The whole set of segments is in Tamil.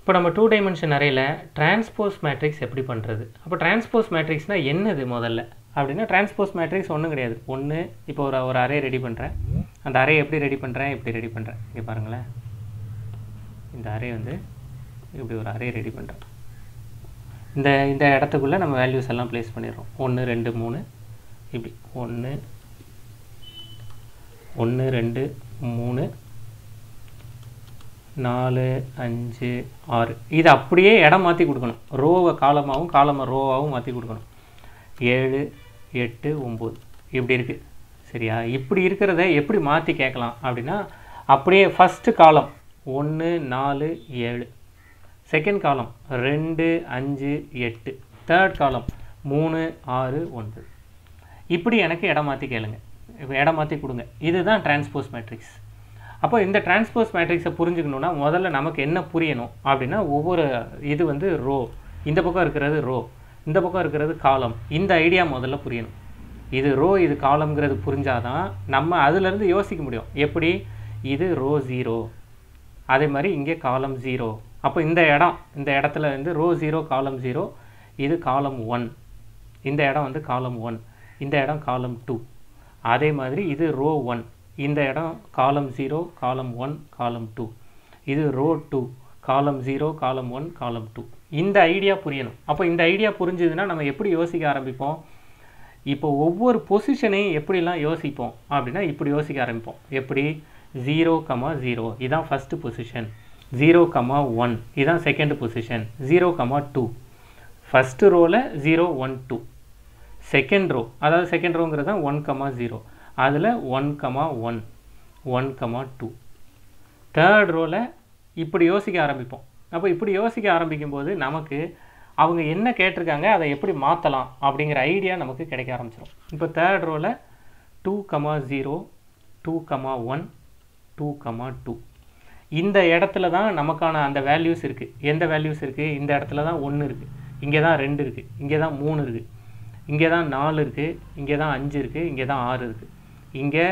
இப்போ நம்ம டூ டைமென்ஷன் அரேல டிரான்ஸ்போஸ் மேட்ரிக்ஸ் எப்படி பண்ணுறது அப்போ டிரான்ஸ்போஸ் மேட்ரிக்ஸ்னால் என்னது முதல்ல அப்படின்னா டிரான்ஸ்போஸ் மேட்ரிக்ஸ் ஒன்றும் கிடையாது ஒன்று இப்போ ஒரு ஒரு அரே ரெடி பண்ணுறேன் அந்த அரே எப்படி ரெடி பண்ணுறேன் இப்படி ரெடி பண்ணுறேன் இங்கே பாருங்களேன் இந்த அரே வந்து இப்படி ஒரு அரே ரெடி பண்ணுறேன் இந்த இந்த இடத்துக்குள்ளே நம்ம வேல்யூஸ் எல்லாம் ப்ளேஸ் பண்ணிடுறோம் ஒன்று ரெண்டு மூணு இப்படி ஒன்று ஒன்று ரெண்டு மூணு நாலு அஞ்சு ஆறு இது அப்படியே இடம் மாற்றி கொடுக்கணும் ரோவை காலமாகவும் காலமை ரோவாகவும் மாற்றி கொடுக்கணும் ஏழு எட்டு ஒம்பது இப்படி இருக்குது சரியா இப்படி இருக்கிறத எப்படி மாற்றி கேட்கலாம் அப்படின்னா அப்படியே ஃபஸ்ட்டு காலம் ஒன்று நாலு ஏழு செகண்ட் காலம் ரெண்டு அஞ்சு எட்டு தேர்ட் காலம் மூணு ஆறு ஒன்பது இப்படி எனக்கு இடம் மாற்றி கேளுங்க இப்போ இடம் மாற்றி கொடுங்க இதுதான் டிரான்ஸ்போஸ் மேட்ரிக்ஸ் அப்போ இந்த டிரான்ஸ்போஸ் மேட்ரிக்ஸை புரிஞ்சுக்கணுன்னா முதல்ல நமக்கு என்ன புரியணும் அப்படின்னா ஒவ்வொரு இது வந்து ரோ இந்த பக்கம் இருக்கிறது ரோ இந்த பக்கம் இருக்கிறது காலம் இந்த ஐடியா முதல்ல புரியணும் இது ரோ இது காலம்ங்கிறது புரிஞ்சாதான் நம்ம அதுலேருந்து யோசிக்க முடியும் எப்படி இது ரோ ஜீரோ அதே மாதிரி இங்கே காலம் ஜீரோ அப்போ இந்த இடம் இந்த இடத்துல வந்து ரோ ஜீரோ காலம் ஜீரோ இது காலம் ஒன் இந்த இடம் வந்து காலம் ஒன் இந்த இடம் காலம் டூ அதே மாதிரி இது ரோ ஒன் இந்த இடம் காலம் zero column one column two இது row two column zero column one column two இந்த ஐடியா புரியணும் அப்போ இந்த ஐடியா புரிஞ்சுதுன்னா நம்ம எப்படி யோசிக்க ஆரம்பிப்போம் இப்போ ஒவ்வொரு பொசிஷனையும் எப்படிலாம் யோசிப்போம் அப்படின்னா இப்படி யோசிக்க ஆரம்பிப்போம் எப்படி ஜீரோ கமா ஜீரோ இதான் first position zero comma one இதான் second position zero comma two first ரோவில் zero one two second row அதாவது செகண்ட் ரோங்கிறது தான் ஒன் கமா ஜீரோ அதில் one comma one one comma two third ரோவில் இப்படி யோசிக்க ஆரம்பிப்போம் அப்போ இப்படி யோசிக்க ஆரம்பிக்கும் போது நமக்கு அவங்க என்ன கேட்டிருக்காங்க அதை எப்படி மாற்றலாம் அப்படிங்கிற ஐடியா நமக்கு கிடைக்க ஆரம்பிச்சிடும் இப்போ தேர்ட் ரோவில் two comma zero two comma one two comma two இந்த இடத்துல தான் நமக்கான அந்த வேல்யூஸ் இருக்குது எந்த வேல்யூஸ் இருக்குது இந்த இடத்துல தான் ஒன்று இருக்குது இங்கே தான் ரெண்டு இருக்குது இங்கே தான் மூணு இருக்குது இங்கே தான் நாலு இருக்குது இங்கே தான் அஞ்சு இருக்குது இங்கே தான் ஆறு இருக்குது இங்கே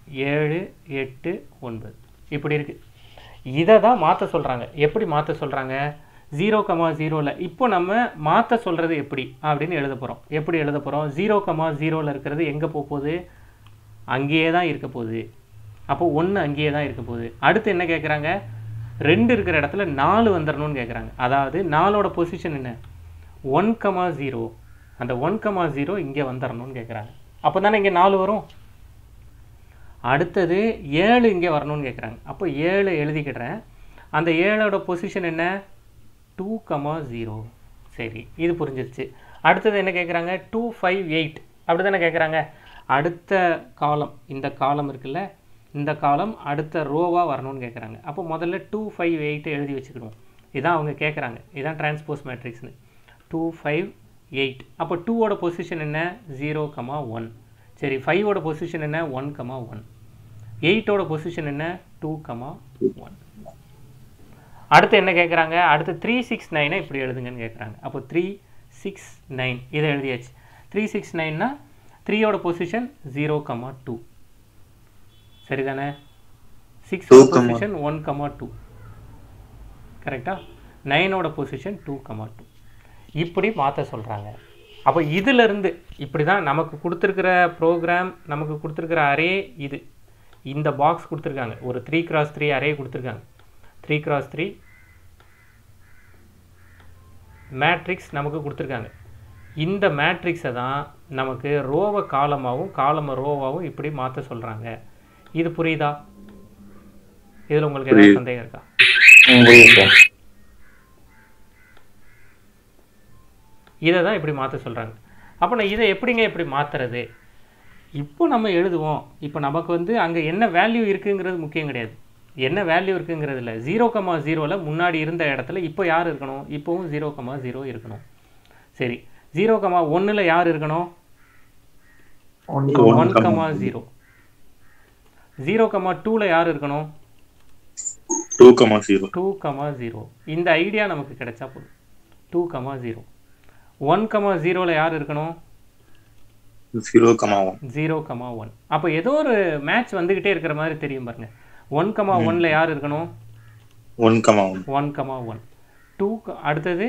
ஏழு எட்டு ஒன்பது இப்படி இருக்குது இதை தான் மாற்ற சொல்கிறாங்க எப்படி மாற்ற சொல்கிறாங்க ஜீரோ கமா ஜீரோவில் இப்போ நம்ம மாற்ற சொல்கிறது எப்படி அப்படின்னு எழுத போகிறோம் எப்படி எழுத போகிறோம் ஜீரோ கமா ஜீரோவில் இருக்கிறது எங்கே போக போகுது அங்கேயே தான் இருக்க போகுது அப்போ ஒன்று அங்கேயே தான் இருக்க போகுது அடுத்து என்ன கேட்குறாங்க ரெண்டு இருக்கிற இடத்துல நாலு வந்துடணும்னு கேட்குறாங்க அதாவது நாலோட பொசிஷன் என்ன ஒன் கமா ஜீரோ அந்த ஒன் கமா ஜீரோ இங்கே வந்துடணும்னு கேட்குறாங்க அப்போ தானே இங்கே நாலு வரும் அடுத்தது ஏழு இங்கே வரணும்னு கேட்குறாங்க அப்போ ஏழு எழுதிக்கிடுறேன் அந்த ஏழோட பொசிஷன் என்ன டூ கமா ஜீரோ சரி இது புரிஞ்சிருச்சு அடுத்தது என்ன கேட்குறாங்க டூ ஃபைவ் எயிட் அப்படி தானே கேட்குறாங்க அடுத்த காலம் இந்த காலம் இருக்குல்ல இந்த காலம் அடுத்த ரோவாக வரணும்னு கேட்குறாங்க அப்போ முதல்ல டூ ஃபைவ் எயிட் எழுதி வச்சுக்கணும் இதான் அவங்க கேட்குறாங்க இதான் டிரான்ஸ்போஸ் மேட்ரிக்ஸ்னு டூ ஃபைவ் எயிட் அப்போ டூவோட பொசிஷன் என்ன ஜீரோ கமா ஒன் சரி ஃபைவோட பொசிஷன் என்ன ஒன் கமா ஒன் எயிட்டோட பொசிஷன் என்ன டூ கமா ஒன் அடுத்து என்ன கேட்குறாங்க அடுத்து த்ரீ சிக்ஸ் நைனை இப்படி எழுதுங்கன்னு கேட்குறாங்க அப்போ த்ரீ சிக்ஸ் நைன் இதை எழுதியாச்சு த்ரீ சிக்ஸ் நைன்னா த்ரீயோட பொசிஷன் ஜீரோ கமா டூ சரிதானே சிக்ஸோட பொசிஷன் ஒன் கமா டூ கரெக்டா நைனோட பொசிஷன் டூ கமா டூ இப்படி மாற்ற சொல்கிறாங்க அப்போ இதிலிருந்து இப்படி தான் நமக்கு கொடுத்துருக்கிற ப்ரோக்ராம் நமக்கு கொடுத்துருக்கிற அரே இது இந்த பாக்ஸ் கொடுத்துருக்காங்க ஒரு த்ரீ கிராஸ் த்ரீ அரே கொடுத்துருக்காங்க த்ரீ கிராஸ் த்ரீ மேட்ரிக்ஸ் நமக்கு கொடுத்துருக்காங்க இந்த மேட்ரிக்ஸை தான் நமக்கு ரோவை காலமாகவும் காலமை ரோவாகவும் இப்படி மாற்ற சொல்கிறாங்க இது புரியுதா இதில் உங்களுக்கு ஏதாவது சந்தேகம் இருக்கா இதை தான் இப்படி மாற்ற சொல்கிறாங்க அப்போ நான் இதை எப்படிங்க இப்படி மாற்றுறது இப்போ நம்ம எழுதுவோம் இப்போ நமக்கு வந்து அங்கே என்ன வேல்யூ இருக்குங்கிறது முக்கியம் கிடையாது என்ன வேல்யூ இருக்குங்கிறது இல்லை ஜீரோ கமா ஜீரோவில் முன்னாடி இருந்த இடத்துல இப்போ யார் இருக்கணும் இப்போவும் ஜீரோ கமா ஜீரோ இருக்கணும் சரி ஜீரோ கமா ஒன்றில் யார் இருக்கணும் one comma zero zero comma டூவில் யார் இருக்கணும் two comma zero two comma zero இந்த ஐடியா நமக்கு கிடைச்சா போதும் two comma zero one comma ஜீரோவில் யார் இருக்கணும் zero comma one zero comma one அப்போ ஏதோ ஒரு மேட்ச் வந்துக்கிட்டே இருக்கிற மாதிரி தெரியும் பாருங்க ஒன் கமா ஒன்ல யார் இருக்கணும் one comma one one comma one two அடுத்தது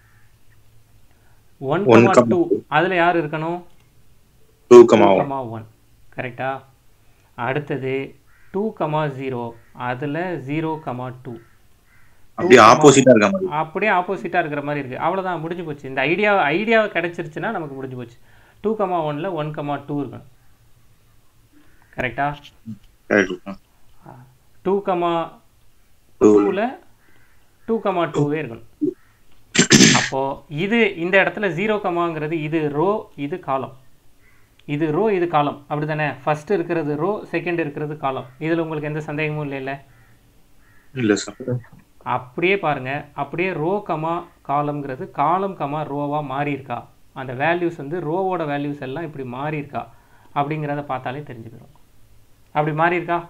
one One comma comma two two. அதில் யார் இருக்கணும் two comma one comma one கரெக்டா அடுத்தது டூ கமா ஜீரோ அதில் ஜீரோ கமா டூ அப்படியே ஆப்போசிட்டா இருக்க மாதிரி அப்படியே ஆப்போசிட்டாக இருக்கிற மாதிரி இருக்குது அவ்வளோதான் முடிஞ்சு போச்சு இந்த ஐடியா ஐடியா கிடைச்சிருச்சுன்னா நமக்கு முடிஞ்சு போச்சு டூ கமா ஒனில் ஒன் கமா டூ இருக்கணும் கரெக்டா கரெக்ட் டூ கமா டூ டூவில் டூ கமா டூவே இருக்கணும் அப்போது இது இந்த இடத்துல ஜீரோ கமாங்கிறது இது ரோ இது காலம் இது ரோ இது காலம் அப்படி தானே ஃபஸ்ட்டு இருக்கிறது ரோ செகண்ட் இருக்கிறது காலம் இதில் உங்களுக்கு எந்த சந்தேகமும் இல்லைல்ல இல்ல சார் அப்படியே பாருங்க அப்படியே ரோ கமா காலம்ங்கிறது காலம் கமா ரோவா மாறி இருக்கா அந்த வேல்யூஸ் வந்து ரோவோட வேல்யூஸ் எல்லாம் இப்படி மாறி இருக்கா அப்படிங்கிறத பார்த்தாலே தெரிஞ்சு போயிடும் அப்படி மாறி இருக்கா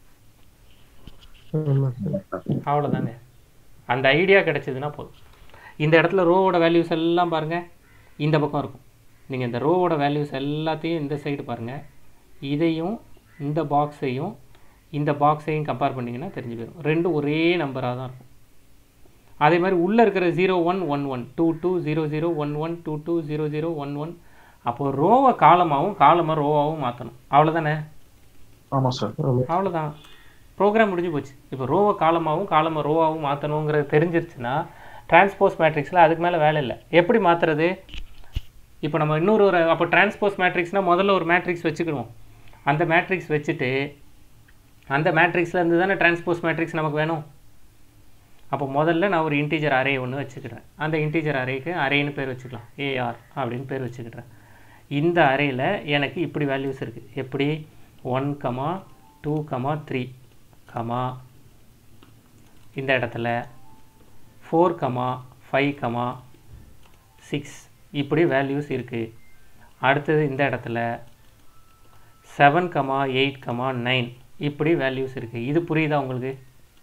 ஆமாம் சார் அவ்வளோதாங்க அந்த ஐடியா கிடைச்சதுன்னா போதும் இந்த இடத்துல ரோவோட வேல்யூஸ் எல்லாம் பாருங்க இந்த பக்கம் இருக்கும் நீங்கள் இந்த ரோவோட வேல்யூஸ் எல்லாத்தையும் இந்த சைடு பாருங்க இதையும் இந்த பாக்ஸையும் இந்த பாக்ஸையும் கம்பேர் பண்ணிங்கன்னா தெரிஞ்சு போயிடும் ரெண்டும் ஒரே நம்பராக தான் இருக்கும் அதே மாதிரி உள்ளே இருக்கிற zero one one one two two zero zero one one two two zero zero one one அப்போது ரோவை காலமாகவும் காலமாக ரோவாகவும் மாற்றணும் அவ்வளோதானே ஆமாம் சார் ஆமாம் அவ்வளோதான் ப்ரோக்ராம் முடிஞ்சு போச்சு இப்போ ரோவை காலமாகவும் காலமாக ரோவாகவும் மாற்றணுங்கிறது தெரிஞ்சிருச்சுன்னா டிரான்ஸ்போஸ் மேட்ரிக்ஸில் அதுக்கு மேலே வேலை இல்லை எப்படி மாற்றுறது இப்போ நம்ம இன்னொரு ஒரு அப்போ டிரான்ஸ்போஸ் மேட்ரிக்ஸ்னால் முதல்ல ஒரு மேட்ரிக்ஸ் வச்சுக்கிடுவோம் அந்த மேட்ரிக்ஸ் வச்சுட்டு அந்த மேட்ரிக்ஸில் இருந்து தானே டிரான்ஸ்போஸ் மேட்ரிக்ஸ் நமக்கு வேணும் அப்போ முதல்ல நான் ஒரு இன்டீஜர் அரே ஒன்று வச்சுக்கிறேன் அந்த இன்டீஜர் அரேக்கு அரேன்னு பேர் வச்சுக்கலாம் ஏஆர் அப்படின்னு பேர் வச்சுக்கிட்டேன் இந்த அரேயில் எனக்கு இப்படி வேல்யூஸ் இருக்குது எப்படி one comma two comma three comma இந்த இடத்துல four comma five comma six இப்படி வேல்யூஸ் இருக்குது அடுத்தது இந்த இடத்துல seven comma eight comma nine இப்படி வேல்யூஸ் இருக்குது இது புரியுதா உங்களுக்கு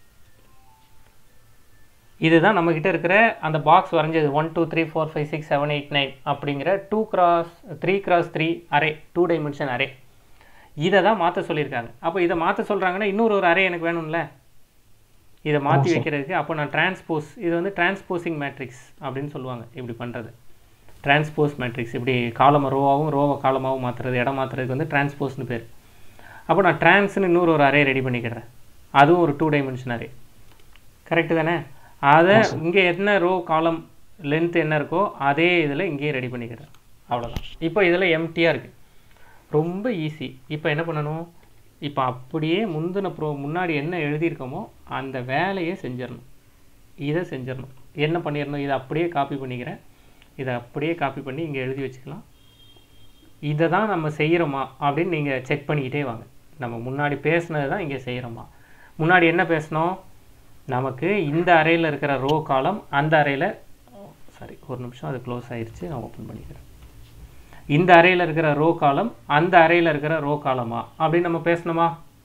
இதுதான் நம்மக்கிட்ட இருக்கிற அந்த பாக்ஸ் வரைஞ்சது one two three four five six seven eight nine அப்படிங்கிற two cross three cross three array two dimension array இதை தான் மாற்ற சொல்லியிருக்காங்க அப்போ இதை மாற்ற சொல்கிறாங்கன்னா இன்னொரு ஒரு அரே எனக்கு வேணும்ல இதை மாற்றி வைக்கிறதுக்கு அப்போ நான் டிரான்ஸ்போஸ் இது வந்து டிரான்ஸ்போசிங் மேட்ரிக்ஸ் அப்படின்னு சொல்லுவாங்க இப்படி பண்ணுறது டிரான்ஸ்போஸ் மேட்ரிக்ஸ் இப்படி காலமை ரோவாகவும் ரோவை காலமாகவும் மாற்றுறது இடம் மாற்றுறதுக்கு வந்து டிரான்ஸ்போஸ்னு பேர் அப்போ நான் டிரான்ஸ்னு இன்னொரு ஒரு அரே ரெடி பண்ணிக்கிறேன் அதுவும் ஒரு டூ டைமென்ஷன் அரே கரெக்டு தானே அதை இங்கே என்ன ரோ காலம் லென்த் என்ன இருக்கோ அதே இதில் இங்கேயே ரெடி பண்ணிக்கிறேன் அவ்வளோதான் இப்போ இதில் எம்டியாக இருக்குது ரொம்ப ஈஸி இப்போ என்ன பண்ணணும் இப்போ அப்படியே முந்தின ப்ரோ முன்னாடி என்ன எழுதியிருக்கோமோ அந்த வேலையை செஞ்சிடணும் இதை செஞ்சிடணும் என்ன பண்ணிடணும் இதை அப்படியே காப்பி பண்ணிக்கிறேன் இதை அப்படியே காப்பி பண்ணி இங்கே எழுதி வச்சுக்கலாம் இதை தான் நம்ம செய்கிறோமா அப்படின்னு நீங்கள் செக் பண்ணிக்கிட்டே வாங்க நம்ம முன்னாடி பேசுனது தான் இங்கே செய்கிறோமா முன்னாடி என்ன பேசினோம் நமக்கு இந்த அறையில் இருக்கிற ரோ காலம் அந்த அறையில் சாரி ஒரு நிமிஷம் அது க்ளோஸ் ஆயிருச்சு நான் ஓப்பன் பண்ணிக்கிறேன் இந்த அறையில் இருக்கிற ரோ காலம் அந்த அறையில் இருக்கிற ரோ காலமா அப்படின்னு நம்ம பேசணுமா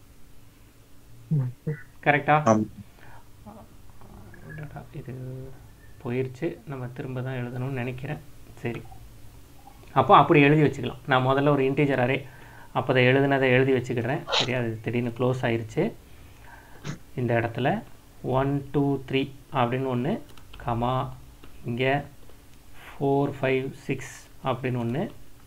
கரெக்டா ஆமா அடடா, இது போயிருச்சு நம்ம திரும்ப தான் எழுதணும்னு நினைக்கிறேன் சரி அப்போ அப்படி எழுதி வச்சுக்கலாம் நான் முதல்ல ஒரு இன்டீஜர் அரே அப்போ அதை எழுதுனதை எழுதி வச்சுக்கிறேன் சரியா அது திடீர்னு க்ளோஸ் ஆயிருச்சு இந்த இடத்துல ஒன் டூ த்ரீ அப்படின்னு ஒன்று கமா இங்கே ஃபோர் ஃபைவ் சிக்ஸ் அப்படின்னு ஒன்று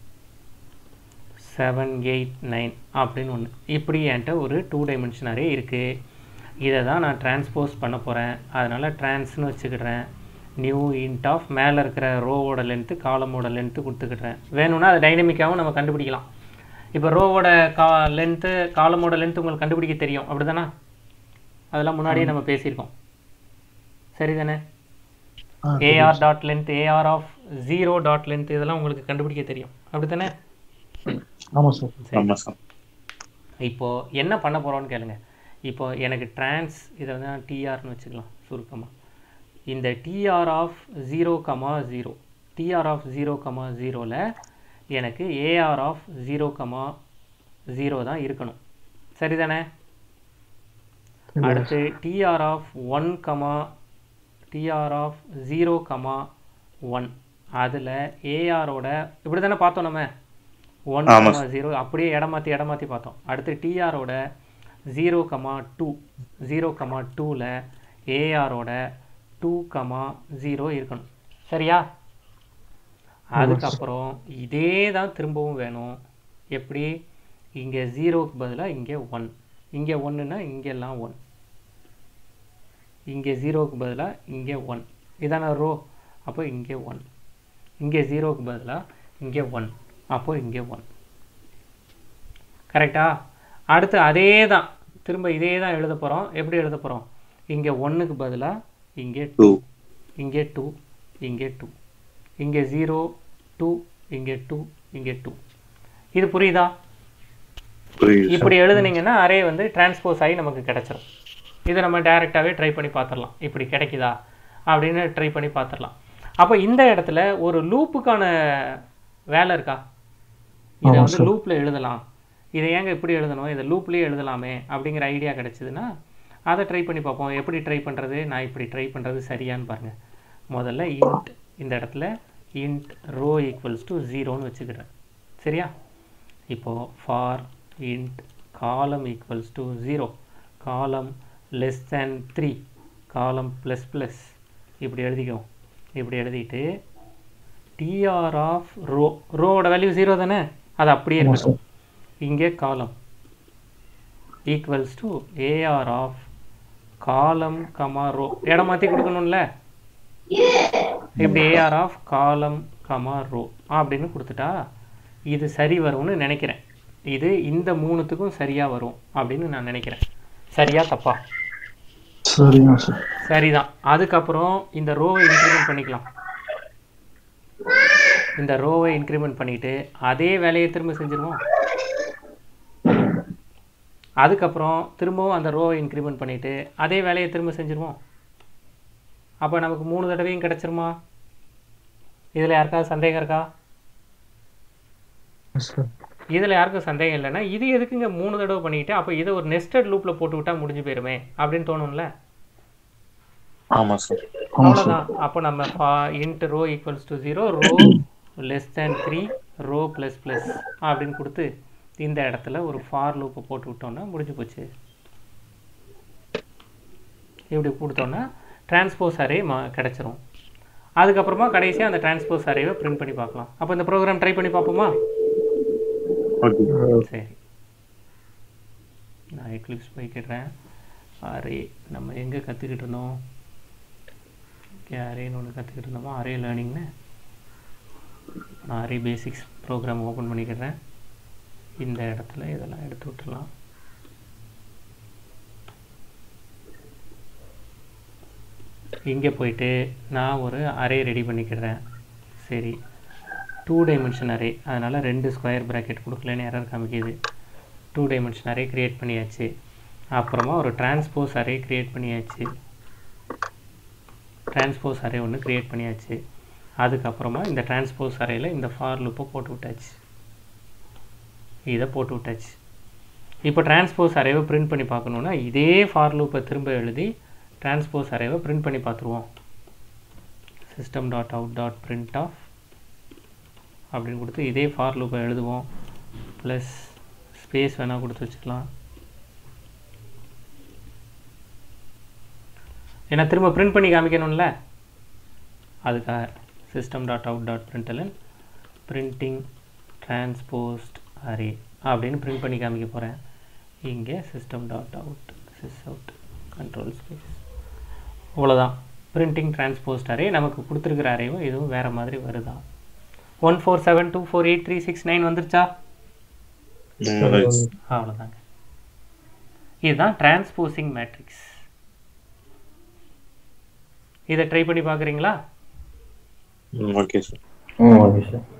செவன் எயிட் நைன் அப்படின்னு ஒன்று இப்படி என்கிட்ட ஒரு டூ டைமென்ஷன் அரே இருக்குது இதை தான் நான் டிரான்ஸ்போஸ் பண்ண போகிறேன் அதனால் ட்ரான்ஸ்னு வச்சுக்கிடுறேன் நியூ இன்ட் ஆஃப் மேலே இருக்கிற ரோவோட லென்த்து காலமோட லென்த்து கொடுத்துக்கிடுறேன் வேணும்னா அது டைனமிக்காகவும் நம்ம கண்டுபிடிக்கலாம் இப்போ ரோவோட கா லென்த்து காலமோட லென்த்து உங்களுக்கு கண்டுபிடிக்க தெரியும் அப்படி தானே அதெல்லாம் முன்னாடியே நம்ம பேசியிருக்கோம் சரிதானே ஆ AR dot length AR of zero dot length இதெல்லாம் உங்களுக்கு கண்டுபிடிக்க தெரியும் அப்படி தானே ஆமாம் சார் சரி ஆமா சார் இப்போது என்ன பண்ண போகிறோன்னு கேளுங்க இப்போ எனக்கு ட்ரான்ஸ் இதை வந்து நான் டிஆர்னு வச்சுக்கலாம் சுருக்கமாக இந்த TR of zero comma zero TR of zero comma ஜீரோவில் எனக்கு AR of zero comma zero தான் இருக்கணும் சரிதானே அடுத்து TR of one comma TR of zero comma one அதில் ஏஆரோட இப்படி தானே பார்த்தோம் நம்ம ஒன் ஆமா கமா ஜீரோ அப்படியே இடமாற்றி இடமாற்றி பார்த்தோம் அடுத்து டிஆரோட zero comma two zero comma டூவில் ஏஆரோட டூ டூ கமா ஜீரோ இருக்கணும் சரியா அதுக்கப்புறம் இதே தான் திரும்பவும் வேணும் எப்படி இங்கே ஜீரோவுக்கு பதிலாக இங்கே ஒன் இங்கே ஒன்றுனா இங்கெல்லாம் ஒன் இங்கே ஜீரோவுக்கு பதிலாக இங்கே ஒன் இதான ரோ அப்போ இங்கே ஒன் இங்கே ஜீரோவுக்கு பதிலாக இங்கே ஒன் அப்போ இங்கே ஒன் கரெக்டா அடுத்து அதே தான் திரும்ப இதே தான் எழுத போகிறோம் எப்படி எழுத போகிறோம் இங்கே ஒன்றுக்கு பதிலாக இங்கே டூ இங்கே டூ இங்கே டூ இங்கே ஜீரோ டூ இங்கே டூ இங்கே டூ இது புரியுதா புரியுது இப்படி எழுதுனீங்கன்னா அரே வந்து டிரான்ஸ்போஸ் ஆகி நமக்கு கிடைச்சிரும் இதை நம்ம டைரெக்டாகவே ட்ரை பண்ணி பார்த்துடலாம் இப்படி கிடைக்குதா அப்படின்னு ட்ரை பண்ணி பார்த்துடலாம் அப்போ இந்த இடத்துல ஒரு லூப்புக்கான வேலை இருக்கா இதை ஆமா வந்து சார். லூப்பில் எழுதலாம் இதை ஏங்க இப்படி எழுதணும் இதை லூப்லேயே எழுதலாமே அப்படிங்கிற ஐடியா கிடைச்சதுன்னா அதை ட்ரை பண்ணி பார்ப்போம் எப்படி ட்ரை பண்ணுறது நான் இப்படி ட்ரை பண்ணுறது சரியான்னு பாருங்கள் முதல்ல இன்ட் இந்த இடத்துல இன்ட் ரோ ஈக்குவல்ஸ் டு ஜீரோன்னு வச்சுக்கிறேன் சரியா இப்போது for int column equals to zero column less than three column plus plus இப்படி எழுதிக்கோ இப்படி எழுதிட்டு டிஆர் ஆஃப் ரோ ரோவோட வேல்யூ ஜீரோ தானே அது அப்படியே ஆமா இருக்கட்டும் இங்கே column equals to AR of column comma row இடம் மாற்றி கொடுக்கணும்ல இப்படி AR of column comma row அப்படின்னு கொடுத்துட்டா இது சரி வரும்னு நினைக்கிறேன் இது இந்த மூணுத்துக்கும் சரியாக வரும் அப்படின்னு நான் நினைக்கிறேன் சரியா தப்பா சரிங்க சார் சரிதான் அதுக்கப்புறம் இந்த ரோவை இன்க்ரிமெண்ட் பண்ணிக்கலாம் இந்த ரோவை இன்க்ரிமெண்ட் பண்ணிட்டு அதே வேலையை திரும்ப செஞ்சிருவோம் அதுக்கப்புறம் திரும்பவும் அந்த ரோவை இன்க்ரிமெண்ட் பண்ணிட்டு அதே வேலையை திரும்ப செஞ்சிருவோம் அப்போ நமக்கு மூணு தடவையும் கிடச்சிருமா இதில் யாருக்காவது சந்தேகம் இருக்கா சார் இதில் யாருக்கும் சந்தேகம் இல்லைன்னா இது எதுக்குங்க மூணு தடவை பண்ணிட்டு அப்போ இதை ஒரு நெஸ்டட் லூப்பில் போட்டு விட்டா முடிஞ்சு போயிருமே அப்படின்னு தோணும்ல ஆமா சார் ஆமா சார் அவ்வளோதான் அப்போ நம்ம int row equals to zero row less than three row plus plus அப்படின்னு கொடுத்து இந்த இடத்துல ஒரு ஃபார் லூப்பை போட்டு விட்டோம்னா முடிஞ்சு போச்சு இப்படி கொடுத்தோன்னா டிரான்ஸ்போஸ் அரே மா கிடச்சிரும் அதுக்கப்புறமா கடைசியாக அந்த டிரான்ஸ்போஸ் அரேவை பிரிண்ட் பண்ணி பார்க்கலாம் அப்போ இந்த ப்ரோக்ராம் ட்ரை பண்ணி பார்ப்போமா ஓகே சரி நான் எக்லிப்ஸ் போய்க்கிடுறேன் அரே நம்ம எங்கே கற்றுக்கிட்டு இருந்தோம் ஓகே அரேன்னு ஒன்று கற்றுக்கிட்டு இருந்தோமா அரே லேர்னிங்னு நான் அரே பேசிக்ஸ் ப்ரோக்ராம் ஓப்பன் பண்ணிக்கிறேன் இந்த இடத்துல இதெல்லாம் எடுத்து விட்டுலாம் இங்கே போயிட்டு நான் ஒரு அரே ரெடி பண்ணிக்கிறேன் சரி டூ டைமென்ஷன் அரே அதனால் ரெண்டு ஸ்கொயர் ப்ராக்கெட் கொடுக்கலன்னு எரர் காமிக்குது டூ டைமென்ஷன் அரே க்ரியேட் பண்ணியாச்சு அப்புறமா ஒரு டிரான்ஸ்போஸ் அரே க்ரியேட் பண்ணியாச்சு டிரான்ஸ்போஸ் அரே ஒன்று க்ரியேட் பண்ணியாச்சு அதுக்கப்புறமா இந்த டிரான்ஸ்போஸ் அரேயில் இந்த ஃபார் லூப்பை போட்டு விட்டாச்சு இதை போட்டு விட்டாச்சு இப்போ டிரான்ஸ்போஸ் அரேவை பிரிண்ட் பண்ணி பார்க்கணுன்னா இதே ஃபார் லூப்பை திரும்ப எழுதி டிரான்ஸ்போஸ் அரேவை பிரிண்ட் பண்ணி பார்த்துருவோம் system dot out dot print of அப்படின்னு கொடுத்து இதே ஃபார் லூப்பை எழுதுவோம் ப்ளஸ் ஸ்பேஸ் வேணால் கொடுத்து வச்சுக்கலாம் ஏன்னா திரும்ப பிரிண்ட் பண்ணி காமிக்கணும்ல அதுக்காக system dot out dot println printing transposed array அப்படின்னு பிரிண்ட் பண்ணி காமிக்க போகிறேன் இங்கே system dot out sys out control space அவ்வளோதான் பிரிண்டிங் டிரான்ஸ்போஸ்ட் அரே நமக்கு கொடுத்துருக்குற அரேவும் இதுவும் வேறு மாதிரி வருதா one four seven two four eight three six nine வந்துருச்சா அவ்வளோதாங்க இதுதான் டிரான்ஸ்போசிங் மேட்ரிக்ஸ் இதை ட்ரை பண்ணி பார்க்குறீங்களா ஓகே சார் ம் ஓகே சார்